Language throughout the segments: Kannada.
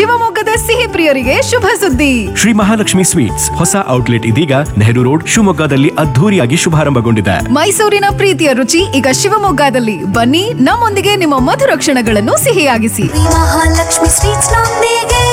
ಶಿವಮೊಗ್ಗದ ಸಿಹಿ ಪ್ರಿಯರಿಗೆ ಶುಭ ಸುದ್ದಿ ಶ್ರೀ ಮಹಾಲಕ್ಷ್ಮಿ ಸ್ವೀಟ್ಸ್ ಹೊಸ ಔಟ್ಲೆಟ್ ಇದೀಗ ನೆಹರು ರೋಡ್ ಶಿವಮೊಗ್ಗದಲ್ಲಿ ಅದ್ಧೂರಿಯಾಗಿ ಶುಭಾರಂಭಗೊಂಡಿದೆ ಮೈಸೂರಿನ ಪ್ರೀತಿಯ ರುಚಿ ಈಗ ಶಿವಮೊಗ್ಗದಲ್ಲಿ ಬನ್ನಿ ನಮ್ಮೊಂದಿಗೆ ನಿಮ್ಮ ಮಧುರ ಕ್ಷಣಗಳನ್ನು ಸಿಹಿಯಾಗಿಸಿ ಮಹಾಲಕ್ಷ್ಮಿ ಸ್ವೀಟ್ಸ್ ನೊಂದಿಗೆ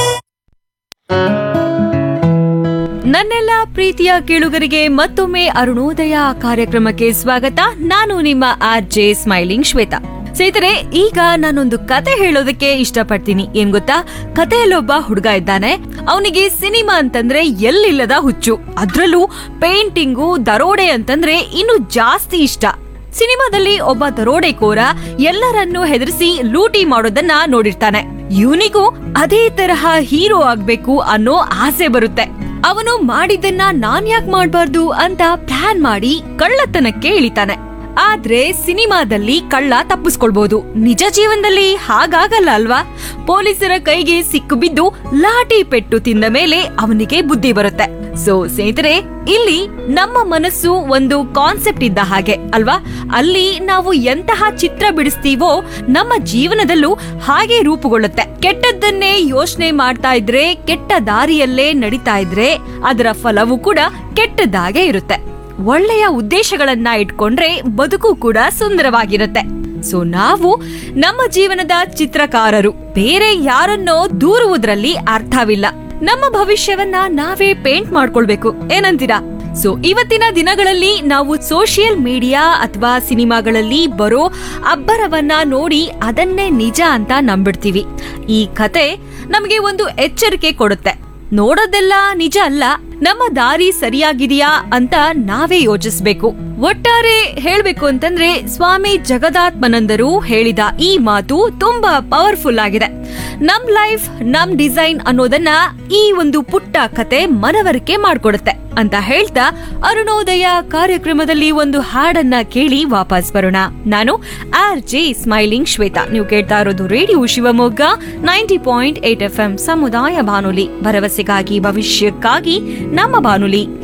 ನನ್ನೆಲ್ಲ ಪ್ರೀತಿಯ ಕೇಳುಗರಿಗೆ ಮತ್ತೊಮ್ಮೆ ಅರುಣೋದಯ ಕಾರ್ಯಕ್ರಮಕ್ಕೆ ಸ್ವಾಗತ ನಾನು ನಿಮ್ಮ ಆರ್ ಜೆ ಸ್ಮೈಲಿಂಗ್ ಶ್ವೇತಾ ಸ್ನೇಹಿತರೆ ಈಗ ನಾನೊಂದು ಕತೆ ಹೇಳೋದಕ್ಕೆ ಇಷ್ಟಪಡ್ತೀನಿ ಏನ್ ಗೊತ್ತಾ ಕಥೆಯಲ್ಲೊಬ್ಬ ಹುಡುಗ ಇದ್ದಾನೆ ಅವನಿಗೆ ಸಿನಿಮಾ ಅಂತಂದ್ರೆ ಎಲ್ಲಿಲ್ಲದ ಹುಚ್ಚು ಅದ್ರಲ್ಲೂ ಪೇಂಟಿಂಗು ದರೋಡೆ ಅಂತಂದ್ರೆ ಇನ್ನು ಜಾಸ್ತಿ ಇಷ್ಟ ಸಿನಿಮಾದಲ್ಲಿ ಒಬ್ಬ ದರೋಡೆಕೋರ ಎಲ್ಲರನ್ನೂ ಹೆದರಿಸಿ ಲೂಟಿ ಮಾಡೋದನ್ನ ನೋಡಿರ್ತಾನೆ ಇವನಿಗೂ ಅದೇ ತರಹ ಹೀರೋ ಆಗ್ಬೇಕು ಅನ್ನೋ ಆಸೆ ಬರುತ್ತೆ ಅವನು ಮಾಡಿದ್ದನ್ನ ನಾನ್ ಯಾಕೆ ಮಾಡ್ಬಾರ್ದು ಅಂತ ಪ್ಲಾನ್ ಮಾಡಿ ಕಳ್ಳತನಕ್ಕೆ ಇಳಿತಾನೆ ಆದ್ರೆ ಸಿನಿಮಾದಲ್ಲಿ ಕಳ್ಳ ತಪ್ಪಿಸ್ಕೊಳ್ಬಹುದು ನಿಜ ಜೀವನದಲ್ಲಿ ಹಾಗಾಗಲ್ಲ ಅಲ್ವಾ ಪೊಲೀಸರ ಕೈಗೆ ಸಿಕ್ಕು ಬಿದ್ದು ಲಾಠಿ ಪೆಟ್ಟು ತಿಂದ ಮೇಲೆ ಅವನಿಗೆ ಬುದ್ಧಿ ಬರುತ್ತೆ ಸೊ ಸ್ನೇಹಿತರೆ ಇಲ್ಲಿ ನಮ್ಮ ಮನಸ್ಸು ಒಂದು ಕಾನ್ಸೆಪ್ಟ್ ಇದ್ದ ಹಾಗೆ ಅಲ್ವಾ ಅಲ್ಲಿ ನಾವು ಎಂತಹ ಚಿತ್ರ ಬಿಡಿಸ್ತೀವೋ ನಮ್ಮ ಜೀವನದಲ್ಲೂ ಹಾಗೆ ರೂಪುಗೊಳ್ಳುತ್ತೆ ಕೆಟ್ಟದ್ದನ್ನೇ ಯೋಚನೆ ಮಾಡ್ತಾ ಇದ್ರೆ ಕೆಟ್ಟ ದಾರಿಯಲ್ಲೇ ನಡೀತಾ ಇದ್ರೆ ಅದರ ಫಲವೂ ಕೂಡ ಕೆಟ್ಟದಾಗೆ ಇರುತ್ತೆ ಒಳ್ಳೆಯ ಉದ್ದೇಶಗಳನ್ನ ಇಟ್ಕೊಂಡ್ರೆ ಬದುಕು ಕೂಡ ಸುಂದರವಾಗಿರುತ್ತೆ ಸೊ ನಾವು ನಮ್ಮ ಜೀವನದ ಚಿತ್ರಕಾರರು ಬೇರೆ ಯಾರನ್ನೋ ದೂರುವುದ್ರಲ್ಲಿ ಅರ್ಥವಿಲ್ಲ ನಮ್ಮ ಭವಿಷ್ಯವನ್ನ ನಾವೇ ಪೇಂಟ್ ಮಾಡ್ಕೊಳ್ಬೇಕು ಏನಂತೀರಾ ಸೊ ಇವತ್ತಿನ ದಿನಗಳಲ್ಲಿ ನಾವು ಸೋಷಿಯಲ್ ಮೀಡಿಯಾ ಅಥವಾ ಸಿನಿಮಾಗಳಲ್ಲಿ ಬರೋ ಅಬ್ಬರವನ್ನ ನೋಡಿ ಅದನ್ನೇ ನಿಜ ಅಂತ ನಂಬಿಡ್ತೀವಿ ಈ ಕತೆ ನಮಗೆ ಒಂದು ಎಚ್ಚರಿಕೆ ಕೊಡುತ್ತೆ ನೋಡೋದೆಲ್ಲ ನಿಜ ಅಲ್ಲ ನಮ್ಮ ದಾರಿ ಸರಿಯಾಗಿದೆಯಾ ಅಂತ ನಾವೇ ಯೋಚಿಸ್ಬೇಕು ಒಟ್ಟಾರೆ ಹೇಳ್ಬೇಕು ಅಂತಂದ್ರೆ ಸ್ವಾಮಿ ಜಗದಾತ್ಮನಂದರು ಹೇಳಿದ ಈ ಮಾತು ತುಂಬಾ ಪವರ್ಫುಲ್ ಆಗಿದೆ ನಮ್ ಲೈಫ್ ನಮ್ ಡಿಸೈನ್ ಅನ್ನೋದನ್ನ ಈ ಒಂದು ಪುಟ್ಟ ಕತೆ ಮನವರಿಕೆ ಮಾಡ್ಕೊಡುತ್ತೆ ಅಂತ ಹೇಳ್ತಾ ಅರುಣೋದಯ ಕಾರ್ಯಕ್ರಮದಲ್ಲಿ ಒಂದು ಹಾಡನ್ನ ಕೇಳಿ ವಾಪಸ್ ಬರೋಣ ನಾನು ಆರ್ ಜೆ ಸ್ಮೈಲಿಂಗ್ ಶ್ವೇತಾ ನೀವು ಕೇಳ್ತಾ ಇರೋದು radio Shivamogga ninety point eight F M ಸಮುದಾಯ ಬಾನುಲಿ ಭರವಸೆಗಾಗಿ ಭವಿಷ್ಯಕ್ಕಾಗಿ ನಮ್ಮ ಬಾನುಲಿ